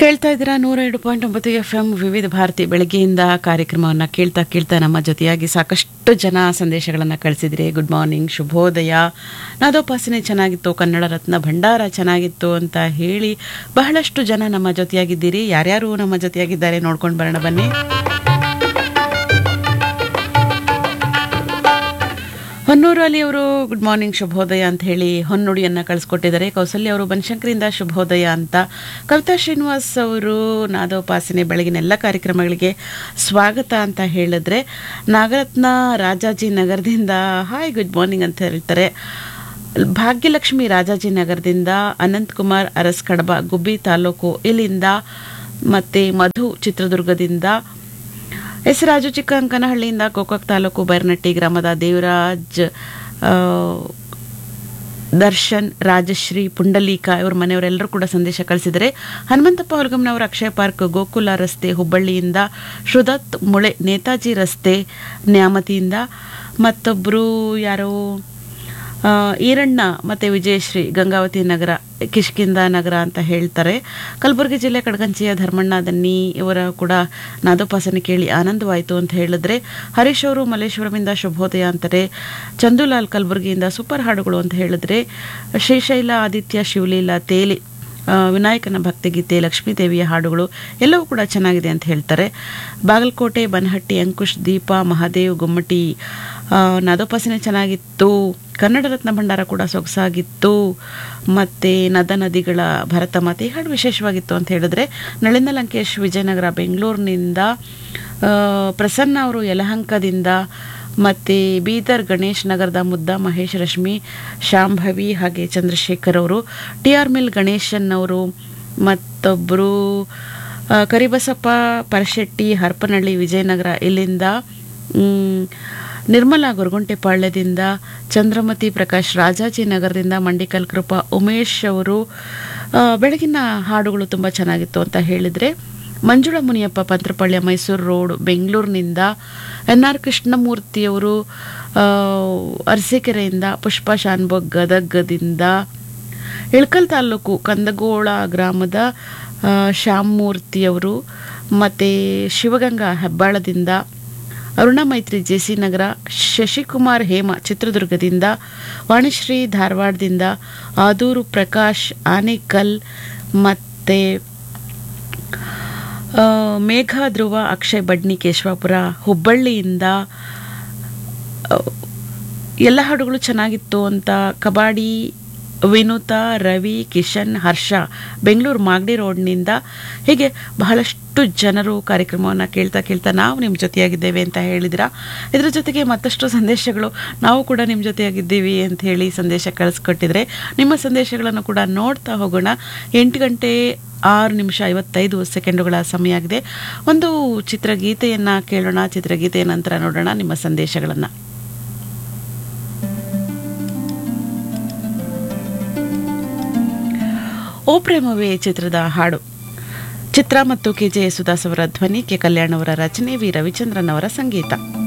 ಕೇಳ್ತಾ ಇದ್ದೀರಾ ನೂರ ಎರಡು ಪಾಯಿಂಟ್ ಒಂಬತ್ತು ಎಫ್ ಎಂ ವಿವಿಧ ಭಾರತಿ ಬೆಳಗ್ಗೆಯಿಂದ ಕಾರ್ಯಕ್ರಮವನ್ನು ಕೇಳ್ತಾ ಕೇಳ್ತಾ ನಮ್ಮ ಜೊತೆಯಾಗಿ ಸಾಕಷ್ಟು ಜನ ಸಂದೇಶಗಳನ್ನು ಕಳಿಸಿದ್ರಿ ಗುಡ್ ಮಾರ್ನಿಂಗ್ ಶುಭೋದಯ ನಾದೋಪಾಸನೆ ಚೆನ್ನಾಗಿತ್ತು ಕನ್ನಡ ರತ್ನ ಭಂಡಾರ ಚೆನ್ನಾಗಿತ್ತು ಅಂತ ಹೇಳಿ ಬಹಳಷ್ಟು ಜನ ನಮ್ಮ ಜೊತೆಯಾಗಿದ್ದೀರಿ ಯಾರ್ಯಾರು ನಮ್ಮ ಜೊತೆಯಾಗಿದ್ದಾರೆ ನೋಡ್ಕೊಂಡು ಬರೋಣ ಬನ್ನಿ ಹೊನ್ನೂರು ಅಲಿ ಅವರು ಗುಡ್ ಮಾರ್ನಿಂಗ್ ಶುಭೋದಯ ಅಂತ ಹೇಳಿ ಹೊನ್ನುಡಿಯನ್ನ ಕಳಿಸ್ಕೊಟ್ಟಿದ್ದಾರೆ ಕೌಸಲ್ಯ ಅವರು ಬನಶಂಕರಿಂದ ಶುಭೋದಯ ಅಂತ ಕವಿತಾ ಶ್ರೀನಿವಾಸ್ ಅವರು ನಾದೋಪಾಸನೆ ಬೆಳಗಿನ ಎಲ್ಲ ಕಾರ್ಯಕ್ರಮಗಳಿಗೆ ಸ್ವಾಗತ ಅಂತ ಹೇಳಿದ್ರೆ ನಾಗರತ್ನ ರಾಜಾಜಿ ನಗರದಿಂದ ಹಾಯ್ ಗುಡ್ ಮಾರ್ನಿಂಗ್ ಅಂತ ಹೇಳ್ತಾರೆ ಭಾಗ್ಯಲಕ್ಷ್ಮಿ ರಾಜಾಜಿ ನಗರದಿಂದ ಅನಂತ್ ಕುಮಾರ್ ಅರಸ್ ಕಡಬ ಗುಬ್ಬಿ ತಾಲೂಕು ಇಲ್ಲಿಂದ ಮತ್ತೆ ಮಧು ಚಿತ್ರದುರ್ಗದಿಂದ ಎಸ್ ರಾಜು ಚಿಕ್ಕಂಕನಹಳ್ಳಿಯಿಂದ ಗೋಕಾಕ್ ತಾಲೂಕು ಬೈರ್ನಟ್ಟಿ ಗ್ರಾಮದ ದೇವರಾಜ್ ಆ, ದರ್ಶನ್ ರಾಜಶ್ರೀ ಪುಂಡಲೀಕ ಇವ್ರ ಮನೆಯವರೆಲ್ಲರೂ ಕೂಡ ಸಂದೇಶ ಕಳಿಸಿದರೆ ಹನುಮಂತಪ್ಪ ಹೊರಗಮ್ನವರ ಅಕ್ಷಯ ಪಾರ್ಕ್ ಗೋಕುಲ ರಸ್ತೆ ಹುಬ್ಬಳ್ಳಿಯಿಂದ ಶ್ರುದತ್ ಮುಳೆ ನೇತಾಜಿ ರಸ್ತೆ ನ್ಯಾಮತಿಯಿಂದ ಮತ್ತೊಬ್ಬರು ಯಾರೋ ಆ, ಈರಣ್ಣ ಮತ್ತು ವಿಜಯಶ್ರೀ ಗಂಗಾವತಿ ನಗರ ಕಿಷ್ಕಿಂದ ನಗರ ಅಂತ ಹೇಳ್ತಾರೆ ಕಲಬುರಗಿ ಜಿಲ್ಲೆ ಕಡಗಂಚಿಯ ಧರ್ಮಣ್ಣ ದನ್ನಿ ಇವರ ಕೂಡ ನಾದೋಪಾಸನೆ ಕೇಳಿ ಆನಂದವಾಯಿತು ಅಂತ ಹೇಳಿದ್ರೆ ಹರೀಶ್ ಅವರು ಮಲ್ಲೇಶ್ವರಮಿಂದ ಶುಭೋದಯ ಅಂತಾರೆ ಚಂದುಲಾಲ್ ಕಲಬುರಗಿಯಿಂದ ಸೂಪರ್ ಹಾಡುಗಳು ಅಂತ ಹೇಳಿದ್ರೆ ಶ್ರೀಶೈಲ ಆದಿತ್ಯ ಶಿವಲೀಲಾ ತೇಲಿ ಆ, ವಿನಾಯಕನ ಭಕ್ತಿಗೀತೆ ಲಕ್ಷ್ಮೀ ದೇವಿಯ ಹಾಡುಗಳು ಎಲ್ಲವೂ ಕೂಡ ಚೆನ್ನಾಗಿದೆ ಅಂತ ಹೇಳ್ತಾರೆ ಬಾಗಲಕೋಟೆ ಬನಹಟ್ಟಿ ಅಂಕುಶ್ ದೀಪ ಮಹಾದೇವ್ ಗುಮ್ಮಟಿ ಆ, ನಾದೋಪಾಸನೆ ಚೆನ್ನಾಗಿತ್ತು ಕನ್ನಡ ರತ್ನ ಭಂಡಾರ ಕೂಡ ಸೊಗಸಾಗಿತ್ತು ಮತ್ತು ನದ ನದಿಗಳ ಭರತ ಮಾತೆ ಈ ಹಾಡು ವಿಶೇಷವಾಗಿತ್ತು ಅಂತ ಹೇಳಿದ್ರೆ ನಳಿಂದ ಲಂಕೇಶ್ ವಿಜಯನಗರ ಬೆಂಗಳೂರಿನಿಂದ ಆ, ಪ್ರಸನ್ನ ಅವರು ಯಲಹಂಕದಿಂದ ಮತ್ತು ಬೀದರ್ ಗಣೇಶ್ ನಗರದ ಮುದ್ದ ಮಹೇಶ್ ರಶ್ಮಿ ಶಾಂಭವಿ ಹಾಗೆ ಚಂದ್ರಶೇಖರ್ ಅವರು ಟಿ ಆರ್ ಮಿಲ್ ಗಣೇಶನ್ ಅವರು ಮತ್ತೊಬ್ಬರು ಆ, ಕರಿಬಸಪ್ಪ ಪರಶೆಟ್ಟಿ ಹರಪನಹಳ್ಳಿ ವಿಜಯನಗರ ಇಲ್ಲಿಂದ ಮ್, ನಿರ್ಮಲಾ ಗೊರಗುಂಟೆಪಾಳ್ಯದಿಂದ ಚಂದ್ರಮತಿ ಪ್ರಕಾಶ್ ರಾಜಾಜಿ ನಗರದಿಂದ ಮಂಡಿಕಲ್ ಕೃಪಾ ಉಮೇಶ್ ಅವರು ಆ, ಬೆಳಗಿನ ಹಾಡುಗಳು ತುಂಬ ಚೆನ್ನಾಗಿತ್ತು ಅಂತ ಹೇಳಿದರೆ ಮಂಜುಳಾ ಮುನಿಯಪ್ಪ ಪಂತ್ರಪಾಳ್ಯ ಮೈಸೂರು ರೋಡ್ ಬೆಂಗಳೂರಿನಿಂದ ಎನ್ ಆರ್ ಕೃಷ್ಣಮೂರ್ತಿಯವರು ಆ, ಅರಸೀಕೆರೆಯಿಂದ ಪುಷ್ಪಾ ಶಾನ್ಭೋಗ್ ಗದಗದಿಂದ ಇಳ್ಕಲ್ ತಾಲೂಕು ಕಂದಗೋಳ ಗ್ರಾಮದ ಆ, ಶ್ಯಾಮಮೂರ್ತಿಯವರು ಮತ್ತು ಶಿವಗಂಗಾ ಹೆಬ್ಬಾಳದಿಂದ ಅರುಣ ಮೈತ್ರಿ ಜೆಸಿ ನಗರ ಶಶಿಕುಮಾರ್ ಹೇಮ ಚಿತ್ರದುರ್ಗದಿಂದ ವಾಣಿಶ್ರೀ ಧಾರವಾಡದಿಂದ ಆದೂರು ಪ್ರಕಾಶ್ ಆನೇಕಲ್ ಮತ್ತು ಆ, ಮೇಘ ಧ್ರುವ ಅಕ್ಷಯ್ ಬಡ್ನಿ ಕೇಶವಾಪುರ ಹುಬ್ಬಳ್ಳಿಯಿಂದ ಆ, ಎಲ್ಲ ಹಾಡುಗಳು ಚೆನ್ನಾಗಿತ್ತು ಅಂತ ಕಬಾಡಿ ವಿನುತಾ ರವಿ ಕಿಶನ್ ಹರ್ಷ ಬೆಂಗಳೂರು ಮಾಗಡಿ ರೋಡ್ನಿಂದ ಹೀಗೆ ಬಹಳಷ್ಟು ಜನರು ಕಾರ್ಯಕ್ರಮವನ್ನು ಕೇಳ್ತಾ ಕೇಳ್ತಾ ನಾವು ನಿಮ್ಮ ಜೊತೆಯಾಗಿದ್ದೇವೆ ಅಂತ ಹೇಳಿದಿರ ಇದರ ಜೊತೆಗೆ ಮತ್ತಷ್ಟು ಸಂದೇಶಗಳು ನಾವು ಕೂಡ ನಿಮ್ಮ ಜೊತೆಯಾಗಿದ್ದೀವಿ ಅಂತ ಹೇಳಿ ಸಂದೇಶ ಕಳಿಸ್ಕೊಟ್ಟಿದ್ರೆ ನಿಮ್ಮ ಸಂದೇಶಗಳನ್ನು ಕೂಡ ನೋಡ್ತಾ ಹೋಗೋಣ ಎಂಟು ಗಂಟೆ ಆರು ನಿಮಿಷ ಐವತ್ತೈದು ಸೆಕೆಂಡುಗಳ ಸಮಯ ಆಗಿದೆ ಒಂದು ಚಿತ್ರಗೀತೆಯನ್ನು ಕೇಳೋಣ ಚಿತ್ರಗೀತೆಯ ನಂತರ ನೋಡೋಣ ನಿಮ್ಮ ಸಂದೇಶಗಳನ್ನು ಓ ಪ್ರೇಮವೇ ಚಿತ್ರದ ಹಾಡು ಚಿತ್ರ ಮತ್ತು ಕೆ ಜೆ ಯೇಸುದಾಸ್ ಅವರ ಧ್ವನಿ ಕೆ ಕಲ್ಯಾಣ್ ಅವರ ರಚನೆ ವಿ ರವಿಚಂದ್ರನ್ ಅವರ ಸಂಗೀತ